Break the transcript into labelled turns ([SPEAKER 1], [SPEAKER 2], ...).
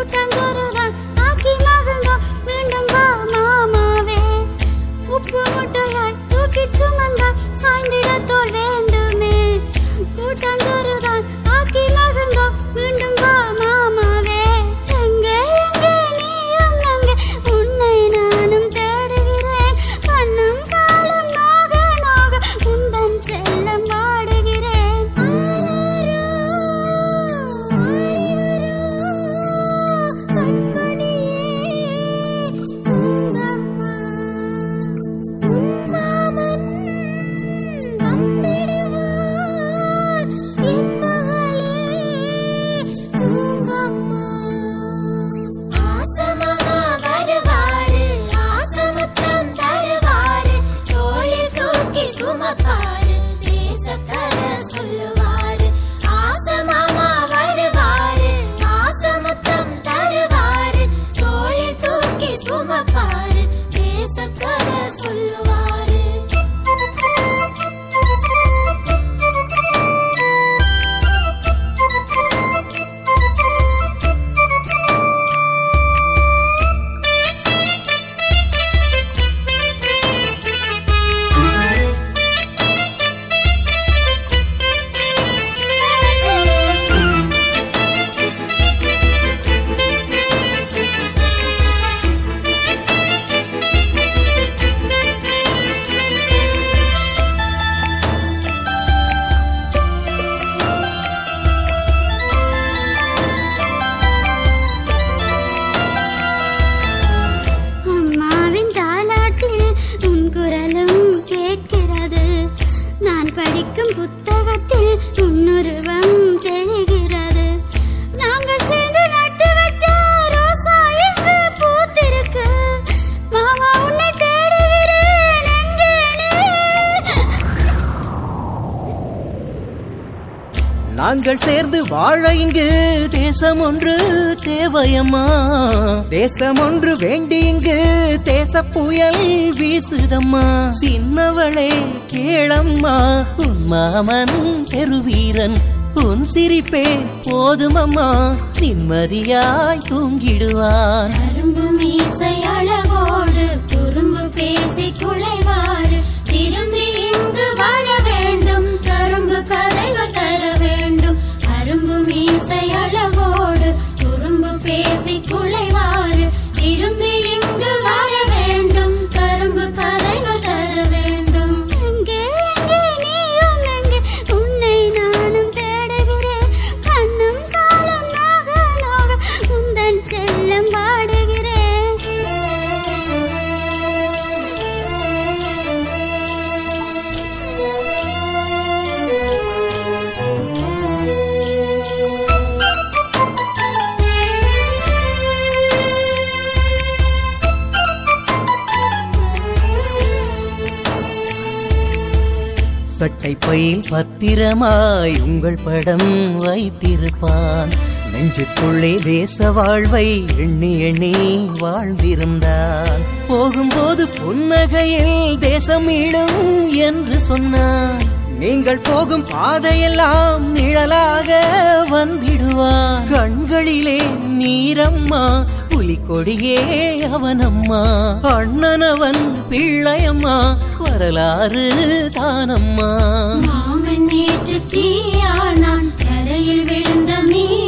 [SPEAKER 1] கூட்டஞ்சோறுதான் ஆக்கி மகிழ்ந்தோம் மீண்டும் வா மாமாவே உப்பு முட்டையாய் தூக்கி சுமந்தாய் சாய்ந்திட தோல் வேண்டுமே கூட்டஞ்சோறுதான் ஆக்கி மகிழ்ந்தோம் மீண்டும் வா மாமாவே எங்கே எங்கே நீயும் எங்கே உன்னை நானும் தேடுகிறேன் கண்ணும் காலும் நாக நாக உந்தன் செல்லம் வாடுகிறேன் ஆரோ, ஆரிவரோ, கண்மணியே, உந்தம்மா, உம்மாமன் வந்திடுவார், என் மகளே, தூங்கம்மா. ஆசமமா வருவாரு ஆசமுத்தம் தருவாரு தோளில் தூக்கி சுமப்பாரு தேசக்கத சொல்லுவாரு ஆசமாமா வருவாரு ஆசமுத்தம் தருவாரு தோளில் தூக்கி சுமப்பாரு தேசக்கத சொல்லுவாரு அம்மாவின் தாலாட்டில் உன் குரலும் கேட்கிறது நான் படிக்கும் புத்தகத்தில் உன்னுருவம் தெரிகிறது நாங்கள் சேர்ந்து நட்டு வச்ச ரோசா எங்கு பூத்திருக்கு மாமா உன்னை தேடுகிறேன் எங்கே நீ
[SPEAKER 2] நாங்கள் சேர்ந்து வாழ இங்கு தேசம் ஒன்று தேவையம்மா தேசம் ஒன்று வேண்டி இங்கு தேச புயல் வீசுதம்மா சின்னவளே கேளம்மா உன் மாமன் பெருவீரன் உன் சிரிப்பே போதுமம்மா நிம்மதியாய் தூங்கிடுவான்
[SPEAKER 1] கரும்பு மீசை அழகோடு குறும்பு பேசி குலைவாரு திரும்பி இங்கு வர வேண்டும் கரும்பு கதைகள் தர வேண்டும் கரும்பு மீசை அழகோடு குறும்பு பேசி குலைவாரு திரும்பி இங்கு வர வேண்டும் கரும்பு கதைகள் தர வேண்டும் எங்கே எங்கே நீயும் எங்கே உன்னை நானும் தேடுகிறேன் கண்ணும் காலம் நாக நாக உந்தன் செல்லம்
[SPEAKER 2] சட்டை பையில் பத்திரமாய் உங்கள் படம் வைத்திருப்பான் நெஞ்சுக்குள்ளே தேச வாழ்வை எண்ணி எண்ணி வாழ்ந்திருந்தான் போகும்போது புன்னகையில் தேசம் மீளும் என்று சொன்னான் நீங்கள் போகும் பாதையெல்லாம் நிழலாக வந்திடுவான் கண்களிலே நீரம்மா புலிக்கொடியே அவனம்மா அண்ணனவன் பிள்ளையம்மா வரலாறு தானம்மா
[SPEAKER 1] மாமன் நேற்று தீயானான் கரையில் விழுந்த மீன்